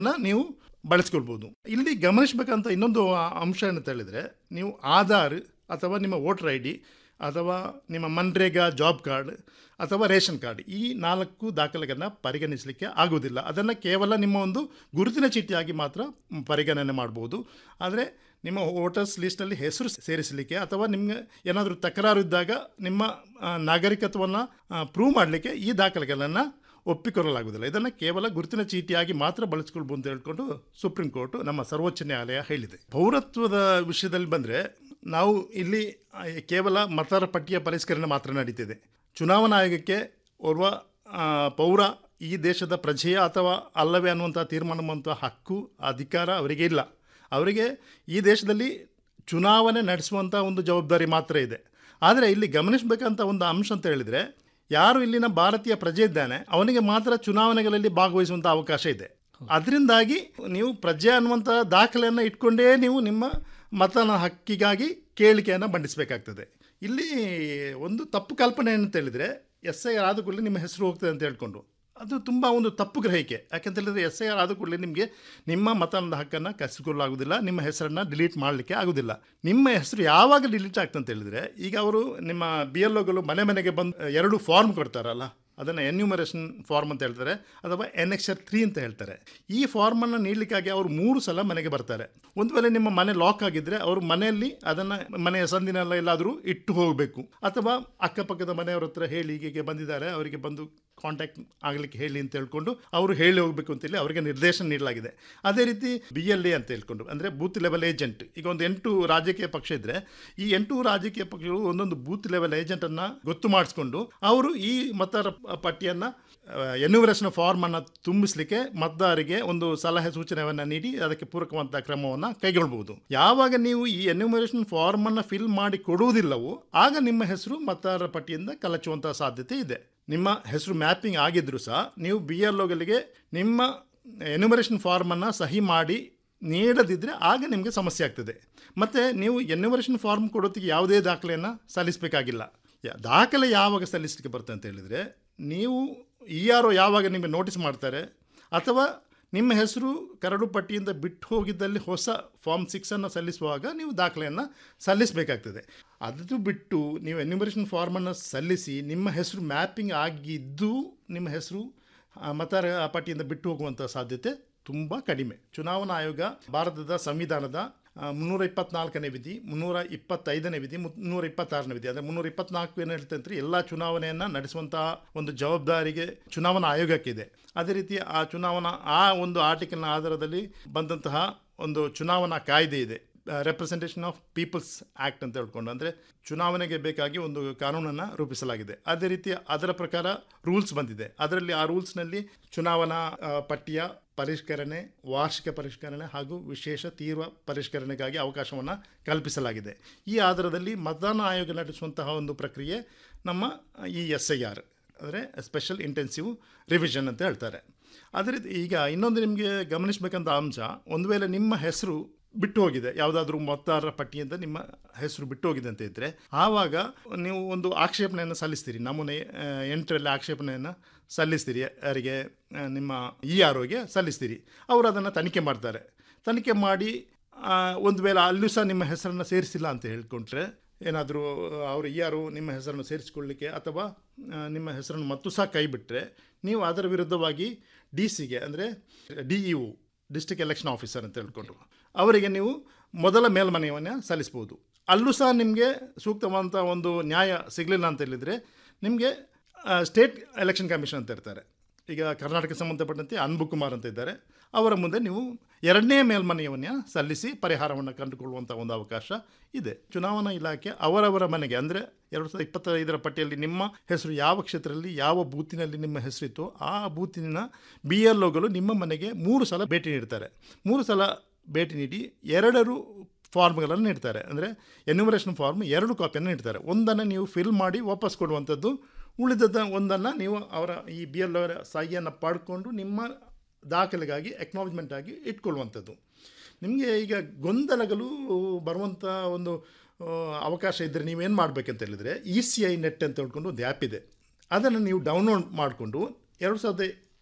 ನೀವು ಬಳಸ್ಕೊಳ್ಬೋದು ಇಲ್ಲಿ ಗಮನಿಸಬೇಕಂತ ಇನ್ನೊಂದು ಆ- ಅಂಶ ಏನಂತ ಹೇಳಿದರೆ ನೀವು ಆಧಾರ್ ಅಥವಾ ನಿಮ್ಮ ವೋಟರ್ ಐ ಡಿ ಅಥವಾ ನಿಮ್ಮ ಮನ್ರೇಗಾ ಜಾಬ್ ಕಾರ್ಡ್ ಅಥವಾ ರೇಷನ್ ಕಾರ್ಡ್ ಈ ನಾಲ್ಕು ದಾಖಲೆಗಳನ್ನು ಪರಿಗಣಿಸಲಿಕ್ಕೆ ಆಗುವುದಿಲ್ಲ ಅದನ್ನು ಕೇವಲ ನಿಮ್ಮ ಒಂದು ಗುರುತಿನ ಚೀಟಿಯಾಗಿ ಮಾತ್ರ ಮ್, ಪರಿಗಣನೆ ಮಾಡ್ಬೋದು ಆದರೆ ನಿಮ್ಮ ವೋಟರ್ಸ್ ಲಿಸ್ಟಲ್ಲಿ ಹೆಸರು ಸೇರಿಸಲಿಕ್ಕೆ ಅಥವಾ ನಿಮಗೆ ಏನಾದರೂ ತಕರಾರು ಇದ್ದಾಗ ನಿಮ್ಮ ಆ, ನಾಗರಿಕತ್ವವನ್ನು ಪ್ರೂವ್ ಮಾಡಲಿಕ್ಕೆ ಈ ದಾಖಲೆಗಳನ್ನು ಒಪ್ಪಿಕೊಳ್ಳಲಾಗುವುದಿಲ್ಲ ಇದನ್ನು ಕೇವಲ ಗುರುತಿನ ಚೀಟಿಯಾಗಿ ಮಾತ್ರ ಬಳಸ್ಕೊಳ್ಬೋದು ಅಂತ ಹೇಳ್ಕೊಂಡು ಸುಪ್ರೀಂ ಕೋರ್ಟ್ ನಮ್ಮ ಸರ್ವೋಚ್ಚ ನ್ಯಾಯಾಲಯ ಹೇಳಿದೆ ಪೌರತ್ವದ ವಿಷಯದಲ್ಲಿ ಬಂದರೆ ನಾವು ಇಲ್ಲಿ ಆ, ಕೇವಲ ಮತದಾರ ಪಟ್ಟಿಯ ಪರಿಷ್ಕರಣೆ ಮಾತ್ರ ನಡೀತಿದೆ ಚುನಾವಣಾ ಆಯೋಗಕ್ಕೆ ಓರ್ವ ಆ, ಪೌರ ಈ ದೇಶದ ಪ್ರಜೆಯ ಅಥವಾ ಅಲ್ಲವೇ ಅನ್ನುವಂಥ ತೀರ್ಮಾನ ಮಾಡುವಂಥ ಹಕ್ಕು ಅಧಿಕಾರ ಅವರಿಗೆ ಇಲ್ಲ ಅವರಿಗೆ ಈ ದೇಶದಲ್ಲಿ ಚುನಾವಣೆ ನಡೆಸುವಂಥ ಒಂದು ಜವಾಬ್ದಾರಿ ಮಾತ್ರ ಇದೆ ಆದರೆ ಇಲ್ಲಿ ಗಮನಿಸಬೇಕಂತ ಒಂದು ಅಂಶ ಅಂತ ಹೇಳಿದರೆ ಯಾರು ಇಲ್ಲಿನ ಭಾರತೀಯ ಪ್ರಜೆ ಇದ್ದಾನೆ ಅವನಿಗೆ ಮಾತ್ರ ಚುನಾವಣೆಗಳಲ್ಲಿ ಭಾಗವಹಿಸುವಂಥ ಅವಕಾಶ ಇದೆ ಅದರಿಂದಾಗಿ ನೀವು ಪ್ರಜೆ ಅನ್ನುವಂಥ ದಾಖಲೆಯನ್ನು ಇಟ್ಕೊಂಡೇ ನೀವು ನಿಮ್ಮ ಮತನ ಹಕ್ಕಿಗಾಗಿ ಕೇಳಿಕೆಯನ್ನು ಮಂಡಿಸಬೇಕಾಗ್ತದೆ ಇಲ್ಲಿ ಒಂದು ತಪ್ಪು ಕಲ್ಪನೆ ಏನಂತ ಹೇಳಿದರೆ ಎಸ್ ಐ ಆರ್ ಆದ ಕೂಡಲೇ ನಿಮ್ಮ ಹೆಸರು ಹೋಗ್ತದೆ ಅಂತ ಹೇಳ್ಕೊಂಡು ಅದು ತುಂಬ ಒಂದು ತಪ್ಪು ಗ್ರಹಿಕೆ ಯಾಕಂತ ಹೇಳಿದ್ರೆ ಎಸ್ ಐ ಆರ್ ಆದ ಕೂಡಲೇ ನಿಮಗೆ ನಿಮ್ಮ ಮತದಾನದ ಹಕ್ಕನ್ನು ಕಸಿಕೊಳ್ಳಾಗುವುದಿಲ್ಲ ನಿಮ್ಮ ಹೆಸರನ್ನು ಡಿಲೀಟ್ ಮಾಡಲಿಕ್ಕೆ ಆಗೋದಿಲ್ಲ ನಿಮ್ಮ ಹೆಸರು ಯಾವಾಗ ಡಿಲೀಟ್ ಆಗ್ತಂತ ಹೇಳಿದರೆ ಈಗ ಅವರು ನಿಮ್ಮ ಬಿ ಎಲ್ ಒಗಳು ಮನೆ ಮನೆಗೆ ಬಂದು ಎರಡು ಫಾರ್ಮ್ ಕೊಡ್ತಾರಲ್ಲ ಅದನ್ನು ಎನ್ಯೂಮರೇಷನ್ ಫಾರ್ಮ್ ಅಂತ ಹೇಳ್ತಾರೆ ಅಥವಾ ಎನೆಕ್ಷರ್ ತ್ರೀ ಅಂತ ಹೇಳ್ತಾರೆ ಈ ಫಾರ್ಮನ್ನು ನೀಡಲಿಕ್ಕಾಗಿ ಅವರು ಮೂರು ಸಲ ಮನೆಗೆ ಬರ್ತಾರೆ ಒಂದು ವೇಳೆ ನಿಮ್ಮ ಮನೆ ಲಾಕ್ ಆಗಿದ್ದರೆ ಅವರು ಮನೆಯಲ್ಲಿ ಅದನ್ನು ಮನೆಯ ಸಂದಿನೆಲ್ಲ ಎಲ್ಲಾದರೂ ಇಟ್ಟು ಹೋಗಬೇಕು ಅಥವಾ ಅಕ್ಕಪಕ್ಕದ ಮನೆಯವ್ರ ಹತ್ರ ಹೇಳಿ ಹೀಗೆ ಬಂದಿದ್ದಾರೆ ಅವರಿಗೆ ಬಂದು ಕಾಂಟ್ಯಾಕ್ಟ್ ಆಗಲಿಕ್ಕೆ ಹೇಳಿ ಅಂತ ಹೇಳ್ಕೊಂಡು ಅವರು ಹೇಳಿ ಹೋಗಬೇಕು ಅಂತೇಳಿ ಅವರಿಗೆ ನಿರ್ದೇಶನ ನೀಡಲಾಗಿದೆ ಅದೇ ರೀತಿ ಬಿ ಎಲ್ ಎ ಅಂತ ಹೇಳ್ಕೊಂಡು ಅಂದರೆ ಬೂತ್ ಲೆವೆಲ್ ಏಜೆಂಟ್ ಈಗ ಒಂದು ಎಂಟು ರಾಜಕೀಯ ಪಕ್ಷ ಇದ್ದರೆ ಈ ಎಂಟು ರಾಜಕೀಯ ಪಕ್ಷಗಳು ಒಂದೊಂದು ಬೂತ್ ಲೆವೆಲ್ ಏಜೆಂಟನ್ನು ಗೊತ್ತು ಮಾಡಿಸ್ಕೊಂಡು ಅವರು ಈ ಮತದಾರ ಪಟ್ಟಿಯನ್ನು ಎನ್ಯುವರೇಷನ್ ಫಾರ್ಮನ್ನು ತುಂಬಿಸಲಿಕ್ಕೆ ಮತದಾರರಿಗೆ ಒಂದು ಸಲಹೆ ಸೂಚನೆಯನ್ನು ನೀಡಿ ಅದಕ್ಕೆ ಪೂರಕವಾದ ಕ್ರಮವನ್ನು ಕೈಗೊಳ್ಬಹುದು ಯಾವಾಗ ನೀವು ಈ ಎನ್ಯುಮರೇಷನ್ ಫಾರ್ಮನ್ನು ಫಿಲ್ ಮಾಡಿ ಕೊಡುವುದಿಲ್ಲವೋ ಆಗ ನಿಮ್ಮ ಹೆಸರು ಮತದಾರರ ಪಟ್ಟಿಯಿಂದ ಕಲಚುವಂಥ ಸಾಧ್ಯತೆ ಇದೆ ನಿಮ್ಮ ಹೆಸರು ಮ್ಯಾಪಿಂಗ್ ಆಗಿದ್ದರೂ ಸಹ ನೀವು ಬಿ ಎಲ್ ಒಗಳಿಗೆ ನಿಮ್ಮ ಎನ್ಯುಮರೇಷನ್ ಫಾರ್ಮನ್ನು ಸಹಿ ಮಾಡಿ ನೀಡದಿದ್ದರೆ ಆಗ ನಿಮಗೆ ಸಮಸ್ಯೆ ಆಗ್ತದೆ ಮತ್ತು ನೀವು ಎನ್ಯುಮರೇಷನ್ ಫಾರ್ಮ್ ಕೊಡೋದಕ್ಕೆ ಯಾವುದೇ ದಾಖಲೆಯನ್ನು ಸಲ್ಲಿಸಬೇಕಾಗಿಲ್ಲ ಯಾ- ದಾಖಲೆ ಯಾವಾಗ ಸಲ್ಲಿಸಲಿಕ್ಕೆ ಬರ್ತದೆ ಅಂತ ಹೇಳಿದರೆ ನೀವು ಇ ಆರ್ ಒ ಯಾವಾಗ ನಿಮಗೆ ನೋಟಿಸ್ ಮಾಡ್ತಾರೆ ಅಥವಾ ನಿಮ್ಮ ಹೆಸರು ಕರಡು ಪಟ್ಟಿಯಿಂದ ಬಿಟ್ಟು ಹೋಗಿದ್ದಲ್ಲಿ ಹೊಸ ಫಾರ್ಮ್ ಸಿಕ್ಸನ್ನು ಸಲ್ಲಿಸುವಾಗ ನೀವು ದಾಖಲೆಯನ್ನು ಸಲ್ಲಿಸಬೇಕಾಗ್ತದೆ ಅದು ಬಿಟ್ಟು ನೀವು ಎನ್ಯುಮರೇಷನ್ ಫಾರ್ಮನ್ನು ಸಲ್ಲಿಸಿ ನಿಮ್ಮ ಹೆಸರು ಮ್ಯಾಪಿಂಗ್ ಆಗಿದ್ದು ನಿಮ್ಮ ಹೆಸರು ಆ, ಮತದಾರ ಪಟ್ಟಿಯಿಂದ ಬಿಟ್ಟು ಹೋಗುವಂಥ ಸಾಧ್ಯತೆ ತುಂಬ ಕಡಿಮೆ ಚುನಾವಣಾ ಆಯೋಗ ಭಾರತದ ಸಂವಿಧಾನದ ಆ, ಮುನ್ನೂರ ಇಪ್ಪತ್ನಾಲ್ಕನೇ ವಿಧಿ ಮುನ್ನೂರ ಇಪ್ಪತ್ತೈದನೇ ವಿಧಿ ಮುನ್ನೂರ ಇಪ್ಪತ್ತಾರನೇ ವಿಧಿ ಅಂದರೆ ಮುನ್ನೂರ ಇಪ್ಪತ್ನಾಲ್ಕು ಏನು ಹೇಳ್ತಂದ್ರೆ ಎಲ್ಲ ಚುನಾವಣೆಯನ್ನು ನಡೆಸುವಂತಹ ಒಂದು ಜವಾಬ್ದಾರಿಗೆ ಚುನಾವಣಾ ಆಯೋಗಕ್ಕಿದೆ ಅದೇ ರೀತಿ ಆ ಚುನಾವಣಾ ಆ ಒಂದು ಆರ್ಟಿಕಲ್ನ ಆಧಾರದಲ್ಲಿ ಬಂದಂತಹ ಒಂದು ಚುನಾವಣಾ ಕಾಯ್ದೆ ಇದೆ ರೆಪ್ರೆಸೆಂಟೇಷನ್ ಆಫ್ ಪೀಪಲ್ಸ್ ಆ್ಯಕ್ಟ್ ಅಂತ ಹೇಳ್ಕೊಂಡು ಅಂದರೆ ಚುನಾವಣೆಗೆ ಬೇಕಾಗಿ ಒಂದು ಕಾನೂನನ್ನು ರೂಪಿಸಲಾಗಿದೆ ಅದೇ ರೀತಿ ಅದರ ಪ್ರಕಾರ ರೂಲ್ಸ್ ಬಂದಿದೆ ಅದರಲ್ಲಿ ಆ ರೂಲ್ಸ್ನಲ್ಲಿ ಚುನಾವಣಾ ಆ, ಪಟ್ಟಿಯ ಪರಿಷ್ಕರಣೆ ವಾರ್ಷಿಕ ಪರಿಷ್ಕರಣೆ ಹಾಗೂ ವಿಶೇಷ ತೀವ್ರ ಪರಿಷ್ಕರಣೆಗಾಗಿ ಅವಕಾಶವನ್ನು ಕಲ್ಪಿಸಲಾಗಿದೆ ಈ ಆಧಾರದಲ್ಲಿ ಮತದಾನ ಆಯೋಗ ನಡೆಸುವಂತಹ ಒಂದು ಪ್ರಕ್ರಿಯೆ ನಮ್ಮ ಈ ಎಸ್ ಐ ಆರ್ ಅಂದರೆ ಸ್ಪೆಷಲ್ ಇಂಟೆನ್ಸಿವ್ ರಿವಿಷನ್ ಅಂತ ಹೇಳ್ತಾರೆ ಅದೇ ರೀತಿ ಈಗ ಇನ್ನೊಂದು ನಿಮಗೆ ಗಮನಿಸಬೇಕಂತ ಅಂಶ ಒಂದು ವೇಳೆ ನಿಮ್ಮ ಹೆಸರು ಬಿಟ್ಟು ಹೋಗಿದೆ ಯಾವುದಾದ್ರೂ ಮತದಾರರ ಪಟ್ಟಿಯಿಂದ ನಿಮ್ಮ ಹೆಸರು ಬಿಟ್ಟು ಹೋಗಿದೆ ಅಂತ ಇದ್ದರೆ ಆವಾಗ ನೀವು ಒಂದು ಆಕ್ಷೇಪಣೆಯನ್ನು ಸಲ್ಲಿಸ್ತೀರಿ ನಮೂನೆ ಆ, ಎಂಟರಲ್ಲಿ ಆಕ್ಷೇಪಣೆಯನ್ನು ಸಲ್ಲಿಸ್ತೀರಿ ಯಾರಿಗೆ ಆ, ನಿಮ್ಮ ಇ ಆರ್ ಒಗೆ ಸಲ್ಲಿಸ್ತೀರಿ ಅವರು ಅದನ್ನು ತನಿಖೆ ಮಾಡ್ತಾರೆ ತನಿಖೆ ಮಾಡಿ ಆ, ಒಂದು ವೇಳೆ ಅಲ್ಲೂ ಸಹ ನಿಮ್ಮ ಹೆಸರನ್ನು ಸೇರಿಸಿಲ್ಲ ಅಂತ ಹೇಳ್ಕೊಂಡ್ರೆ ಏನಾದರೂ ಅವರು ಯಾರು ನಿಮ್ಮ ಹೆಸರನ್ನು ಸೇರಿಸಿಕೊಳ್ಳಿಕ್ಕೆ ಅಥವಾ ಆ, ನಿಮ್ಮ ಹೆಸರನ್ನು ಮತ್ತು ಸಹ ಕೈ ಬಿಟ್ಟರೆ ನೀವು ಅದರ ವಿರುದ್ಧವಾಗಿ ಡಿ ಸಿಗೆ ಅಂದರೆ D E O district election officer ಅಂತ ಹೇಳ್ಕೊಂಡು ಅವರಿಗೆ ನೀವು ಮೊದಲ ಮೇಲ್ಮನವಿಯನ್ನು ಸಲ್ಲಿಸ್ಬೋದು ಅಲ್ಲೂ ಸಹ ನಿಮಗೆ ಸೂಕ್ತವಾದಂಥ ಒಂದು ನ್ಯಾಯ ಸಿಗಲಿಲ್ಲ ಅಂತ ಹೇಳಿದರೆ ನಿಮಗೆ ಸ್ಟೇಟ್ ಎಲೆಕ್ಷನ್ ಕಮಿಷನ್ ಅಂತ ಇರ್ತಾರೆ ಈಗ ಕರ್ನಾಟಕಕ್ಕೆ ಸಂಬಂಧಪಟ್ಟಂತೆ ಅನ್ಬು ಕುಮಾರ್ ಅಂತ ಇದ್ದಾರೆ ಅವರ ಮುಂದೆ ನೀವು ಎರಡನೇ ಮೇಲ್ಮನವಿಯನ್ನು ಸಲ್ಲಿಸಿ ಪರಿಹಾರವನ್ನು ಕಂಡುಕೊಳ್ಳುವಂಥ ಒಂದು ಅವಕಾಶ ಇದೆ ಚುನಾವಣಾ ಇಲಾಖೆ ಅವರವರ ಮನೆಗೆ ಅಂದರೆ ಎರಡು ಸಾವಿರದ ಇಪ್ಪತ್ತೈದರ ಪಟ್ಟಿಯಲ್ಲಿ ನಿಮ್ಮ ಹೆಸರು ಯಾವ ಕ್ಷೇತ್ರದಲ್ಲಿ ಯಾವ ಬೂತಿನಲ್ಲಿ ನಿಮ್ಮ ಹೆಸರಿತ್ತು ಆ ಬೂತಿನ ಬಿ ಎಲ್ ಒಗಳು ನಿಮ್ಮ ಮನೆಗೆ ಮೂರು ಸಲ ಭೇಟಿ ನೀಡ್ತಾರೆ ಮೂರು ಸಲ ಭೇಟಿ ನೀಡಿ ಎರಡರು ಫಾರ್ಮ್ಗಳನ್ನು ನೀಡ್ತಾರೆ ಅಂದರೆ ಎನ್ಯುಮರೇಷನ್ ಫಾರ್ಮ್ ಎರಡು ಕಾಪಿಯನ್ನು ನೀಡ್ತಾರೆ ಒಂದನ್ನು ನೀವು ಫಿಲ್ ಮಾಡಿ ವಾಪಸ್ ಕೊಡುವಂಥದ್ದು ಉಳಿದದ ಒಂದನ್ನು ನೀವು ಅವರ ಈ ಬಿ ಎಲ್ ಅವರ ಸಹಿಯನ್ನು ಪಡ್ಕೊಂಡು ನಿಮ್ಮ ದಾಖಲೆಗಾಗಿ ಎಕ್ನಾಲಜ್ಮೆಂಟ್ ಆಗಿ ಇಟ್ಕೊಳ್ಳುವಂಥದ್ದು ನಿಮಗೆ ಈಗ ಗೊಂದಲಗಳು ಬರುವಂಥ ಒಂದು ಆ, ಅವಕಾಶ ಇದ್ದರೆ ನೀವೇನು ಮಾಡಬೇಕಂತ ಹೇಳಿದರೆ ಇ ಸಿ ಐ ನೆಟ್ ಅಂತ ಹೇಳ್ಕೊಂಡು ಒಂದು ಆ್ಯಪ್ ಇದೆ ಅದನ್ನು ನೀವು ಡೌನ್ಲೋಡ್ ಮಾಡಿಕೊಂಡು ಎರಡು ಸಾವಿರದ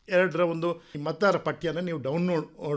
ಎರಡರ ಒಂದು ಮತದಾರ ಪಟ್ಟಿಯನ್ನು ನೀವು ಡೌನ್ಲೋಡ್